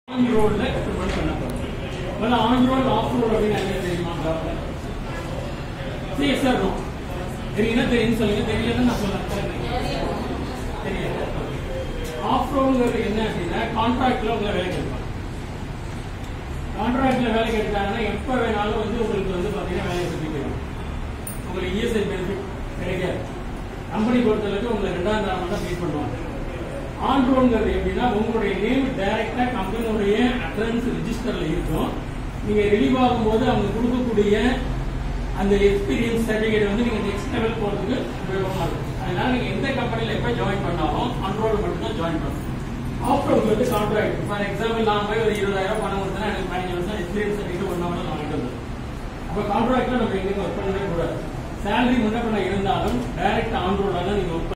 on ரோட்ல experiment பண்ண போறோம் முதல்ல ஆன் ரோட் ஆஃப் ரோட் அப்படின்னு என்ன தெரியுமா ஜாப்ல சரி சார் தெரியுன்னா தெரியும் சொல்லுங்க தெரியலன்னு நான் சொல்றேன் தெரியல ஆஃப் ரோடுங்கிறது என்ன அப்படின்னா கான்ட்ராக்ட்ல உங்களை வேலைக்கு எடுப்பாங்க கான்ட்ராக்ட்ல வேலைக்கு எடுத்தாங்கன்னா எப்ப வேணாலும் வந்து உங்களுக்கு வந்து பாத்தீங்கன்னா வேலையை சுத்தி போயிடும் உங்களுக்கு இஎஸ்ஐ பெனிஃபிட் கிடைக்காது கம்பெனி பொறுத்தளவுக்கு உங்களை ரெண்டாம் தரம் தான் பீட் பண்ணுவாங்க ஆன் ரோடுங்கிறது எப்படின்னா உங்களுடைய நேம் டைரக்டா கம்பெனியுடைய அட்ரன்ஸ் ரிஜிஸ்டர்ல இருக்கும் நீங்க ரிலீவ் ஆகும்போது அவங்க கொடுக்கக்கூடிய அந்த எக்ஸ்பீரியன்ஸ் சர்டிபிகேட் வந்து நீங்க நெக்ஸ்ட் லெவல் போறதுக்கு உபயோகமா இருக்கும் அதனால நீங்க எந்த கம்பெனில எப்ப ஜாயின் பண்ணாலும் ஆன் ரோடு மட்டும் தான் ஜாயின் பண்ணணும் ஆஃப் ரோடு வந்து கான்ட்ராக்ட் ஃபார் எக்ஸாம்பிள் நான் போய் ஒரு இருபதாயிரம் பணம் கொடுத்தா எனக்கு பதினஞ்சு வருஷம் எக்ஸ்பீரியன்ஸ் சர்டிபிகேட் ஒன் ஹவர் நான் வாங்கிட்டு வந்தேன் அப்ப கான்ட்ராக்ட்ல நம்ம எங்கேயும் ஒர்க் பண்ணவே கூடாது சேலரி முன்ன பண்ண இருந்தாலும் டைரக்ட் ஆன் ரோடாக நீங்க ஒர்க்